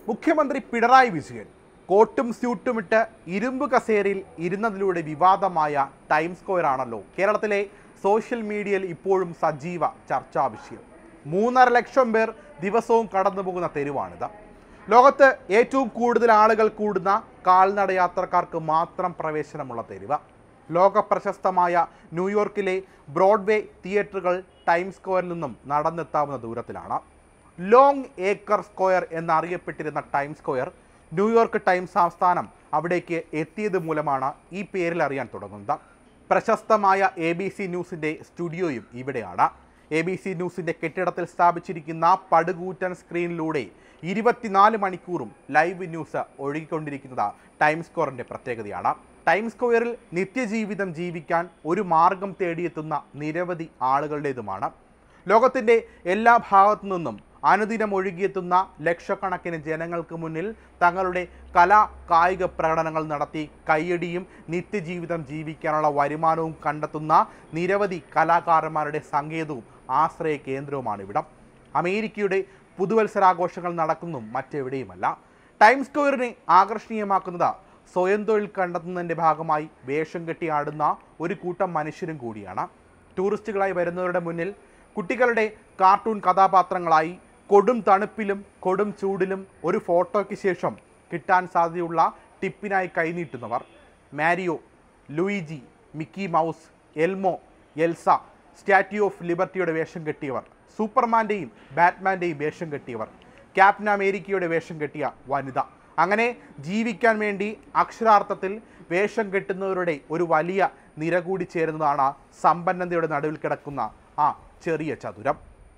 മുഖ്യമന്ത്രി പിണറായി വിജയൻ കോട്ടും സ്യൂട്ടുമിട്ട് ഇരുമ്പ് കസേരയിൽ ഇരുന്നതിലൂടെ വിവാദമായ ടൈം സ്ക്വയർ ആണല്ലോ കേരളത്തിലെ സോഷ്യൽ മീഡിയയിൽ ഇപ്പോഴും സജീവ ചർച്ചാ വിഷയം മൂന്നര ലക്ഷം പേർ ദിവസവും കടന്നു പോകുന്ന തെരുവാണിത് ലോകത്ത് ഏറ്റവും കൂടുതൽ ആളുകൾ കൂടുന്ന കാൽനട യാത്രക്കാർക്ക് മാത്രം പ്രവേശനമുള്ള തെരുവ് ലോക പ്രശസ്തമായ ന്യൂയോർക്കിലെ ബ്രോഡ്വേ തിയേറ്ററുകൾ ടൈം സ്ക്വയറിൽ നിന്നും നടന്നെത്താവുന്ന ദൂരത്തിലാണ് ലോങ് ഏക്കർ സ്ക്വയർ എന്നറിയപ്പെട്ടിരുന്ന ടൈം സ്ക്വയർ ന്യൂയോർക്ക് ടൈംസ് ആസ്ഥാനം അവിടേക്ക് എത്തിയത് മൂലമാണ് ഈ പേരിൽ അറിയാൻ തുടങ്ങുന്നത് പ്രശസ്തമായ എ ബി സി ന്യൂസിൻ്റെ സ്റ്റുഡിയോയും ഇവിടെയാണ് എ ബി സി ന്യൂസിൻ്റെ കെട്ടിടത്തിൽ സ്ഥാപിച്ചിരിക്കുന്ന പടുകൂറ്റൻ സ്ക്രീനിലൂടെ ഇരുപത്തിനാല് മണിക്കൂറും ലൈവ് ന്യൂസ് ഒഴുകിക്കൊണ്ടിരിക്കുന്നത് ടൈം സ്ക്വയറിൻ്റെ പ്രത്യേകതയാണ് ടൈം സ്ക്വയറിൽ നിത്യജീവിതം ജീവിക്കാൻ ഒരു മാർഗം തേടിയെത്തുന്ന നിരവധി ആളുകളുടേതുമാണ് ലോകത്തിൻ്റെ എല്ലാ ഭാഗത്തു നിന്നും അനുദിനം ഒഴുകിയെത്തുന്ന ലക്ഷക്കണക്കിന് ജനങ്ങൾക്ക് മുന്നിൽ തങ്ങളുടെ കലാ കായിക പ്രകടനങ്ങൾ നടത്തി കയ്യടിയും നിത്യജീവിതം ജീവിക്കാനുള്ള വരുമാനവും കണ്ടെത്തുന്ന നിരവധി കലാകാരന്മാരുടെ സങ്കേതവും ആശ്രയ കേന്ദ്രവുമാണ് ഇവിടം അമേരിക്കയുടെ പുതുവത്സരാഘോഷങ്ങൾ നടക്കുന്നതും മറ്റെവിടെയുമല്ല ടൈം സ്ക്വയറിനെ ആകർഷണീയമാക്കുന്നത് സ്വയം തൊഴിൽ കണ്ടെത്തുന്നതിൻ്റെ ഭാഗമായി വേഷം കെട്ടി ആടുന്ന ഒരു കൂട്ടം മനുഷ്യരും കൂടിയാണ് ടൂറിസ്റ്റുകളായി വരുന്നവരുടെ മുന്നിൽ കുട്ടികളുടെ കാർട്ടൂൺ കഥാപാത്രങ്ങളായി കൊടും തണുപ്പിലും കൊടും ചൂടിലും ഒരു ഫോട്ടോയ്ക്ക് ശേഷം കിട്ടാൻ സാധ്യതയുള്ള ടിപ്പിനായി കൈനീട്ടുന്നവർ Mario Luigi Mickey Mouse Elmo Elsa statue of ലിബർട്ടിയുടെ വേഷം കെട്ടിയവർ സൂപ്പർമാൻ്റെയും ബാറ്റ്മാൻ്റെയും വേഷം കെട്ടിയവർ ക്യാപ്റ്റൻ അമേരിക്കയുടെ വേഷം കെട്ടിയ വനിത അങ്ങനെ ജീവിക്കാൻ വേണ്ടി അക്ഷരാർത്ഥത്തിൽ വേഷം കെട്ടുന്നവരുടെ ഒരു വലിയ നിര കൂടി ചേരുന്നതാണ് സമ്പന്നതയുടെ നടുവിൽ കിടക്കുന്ന ആ ചെറിയ ചതുരം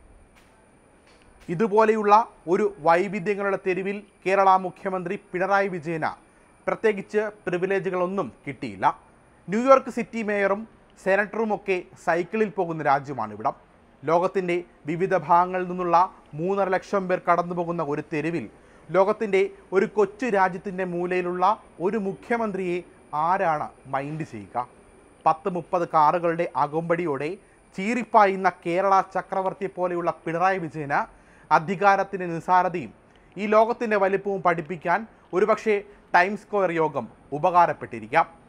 ഇതുപോലെയുള്ള ഒരു വൈവിധ്യങ്ങളുടെ തെരുവിൽ കേരള മുഖ്യമന്ത്രി പിണറായി വിജയന് പ്രത്യേകിച്ച് പ്രിവിലേജുകളൊന്നും കിട്ടിയില്ല ന്യൂയോർക്ക് സിറ്റി മേയറും സെനറ്ററുമൊക്കെ സൈക്കിളിൽ പോകുന്ന രാജ്യമാണ് ഇവിടം ലോകത്തിൻ്റെ വിവിധ ഭാഗങ്ങളിൽ നിന്നുള്ള മൂന്നര ലക്ഷം പേർ കടന്നു പോകുന്ന ഒരു തെരുവിൽ ലോകത്തിൻ്റെ ഒരു കൊച്ചു രാജ്യത്തിൻ്റെ മൂലയിലുള്ള ഒരു മുഖ്യമന്ത്രിയെ ആരാണ് മൈൻഡ് ചെയ്യുക പത്ത് മുപ്പത് കാറുകളുടെ അകമ്പടിയോടെ ചീറിപ്പായുന്ന കേരള ചക്രവർത്തിയെ പോലെയുള്ള പിണറായി വിജയന് അധികാരത്തിൻ്റെ നിസാരതയും ഈ ലോകത്തിൻ്റെ വലിപ്പവും പഠിപ്പിക്കാൻ ഒരുപക്ഷെ ടൈം സ്ക്വയർ യോഗം ഉപകാരപ്പെട്ടിരിക്കാം